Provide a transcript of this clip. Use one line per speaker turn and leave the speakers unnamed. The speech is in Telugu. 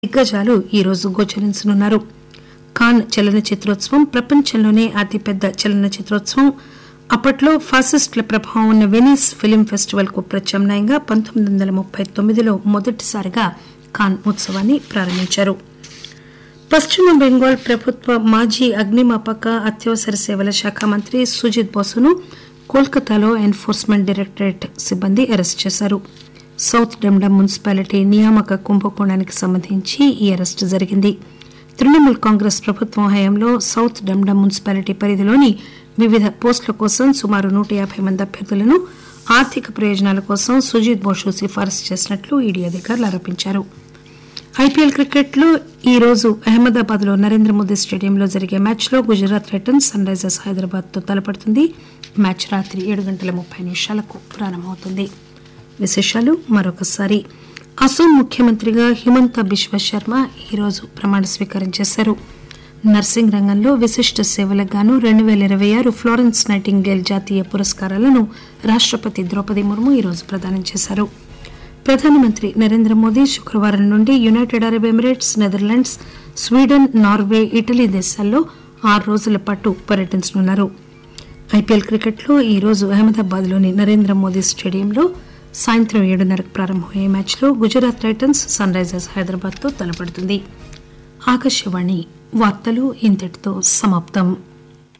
దిగ్గజాలు ఈరోజు గోచరించనున్నారు కాన్ చలనచిత్రోత్సవం ప్రపంచంలోనే అతిపెద్ద చలనచిత్రోత్సవం అప్పట్లో ఫాసిస్టుల ప్రభావం ఉన్న వెనిస్ ఫిలిం ఫెస్టివల్ కు ప్రత్యామ్నాయంగా పంతొమ్మిది వందల ముప్పై తొమ్మిదిలో మొదటిసారిగా కాన్ ఉత్సవాన్ని ప్రారంభించారు పశ్చిమ బెంగాల్ ప్రభుత్వ మాజీ అగ్నిమాపక అత్యవసర సేవల శాఖ మంత్రి సుజిత్ బోసును కోల్కతాలో ఎన్ఫోర్స్మెంట్ డైరెక్టరేట్ సిబ్బంది అరెస్ట్ చేశారు సౌత్ డెమ్డమ్ మున్సిపాలిటీ నియామక కుంభకోణానికి సంబంధించి ఈ అరెస్టు జరిగింది తృణమూల్ కాంగ్రెస్ ప్రభుత్వం హయాంలో సౌత్ డెమ్డమ్ మున్సిపాలిటీ పరిధిలోని వివిధ పోస్టుల కోసం సుమారు నూట యాభై మంది అభ్యర్థులను ఆర్థిక ప్రయోజనాల కోసం సుజిత్ బోసు సిఫారసు చేసినట్లు ఈడీ అధికారులు ఆరోపించారు ఐపీఎల్ క్రికెట్లో ఈ రోజు అహ్మదాబాద్ లో నరేంద్ర మోదీ స్టేడియంలో జరిగే మ్యాచ్లో Gujarat Titans Sunrisers Hyderabad తో తలపడుతుంది మ్యాచ్ రాత్రి ఏడు గంటల ముప్పై నిమిషాలకు ప్రారంభమవుతుంది విశేషాలు మరొకసారి అసోం ముఖ్యమంత్రిగా హిమంత బిశ్వ శర్మ ఈరోజు ప్రమాణ స్వీకారం చేశారు నర్సింగ్ రంగంలో విశిష్ట సేవలకు గాను రెండు పేల ఇరవై ఆరు ఫ్లోరెన్స్ నైటింగేల్ జాతీయ పురస్కారాలను రాష్టపతి ద్రౌపది ముర్ము ఈరోజు ప్రదానం చేశారు ప్రధానమంత్రి నరేంద్ర మోదీ శుక్రవారం నుండి United Arab Emirates Netherlands Sweden Norway Italy దేశాల్లో ఆరు రోజుల పాటు పర్యటించనున్నారు ఐపీఎల్ క్రికెట్లో ఈ రోజు అహ్మదాబాద్ లోని నరేంద్ర మోదీ స్టేడియంలో సాయంత్రం ఏడున్నరకు ప్రారంభమయ్యే మ్యాచ్లో Gujarat Titans Sunrisers Hyderabad తో తలపడుతుంది ఆకాశవాణి వార్తలు ఇంతటితో సమాప్తం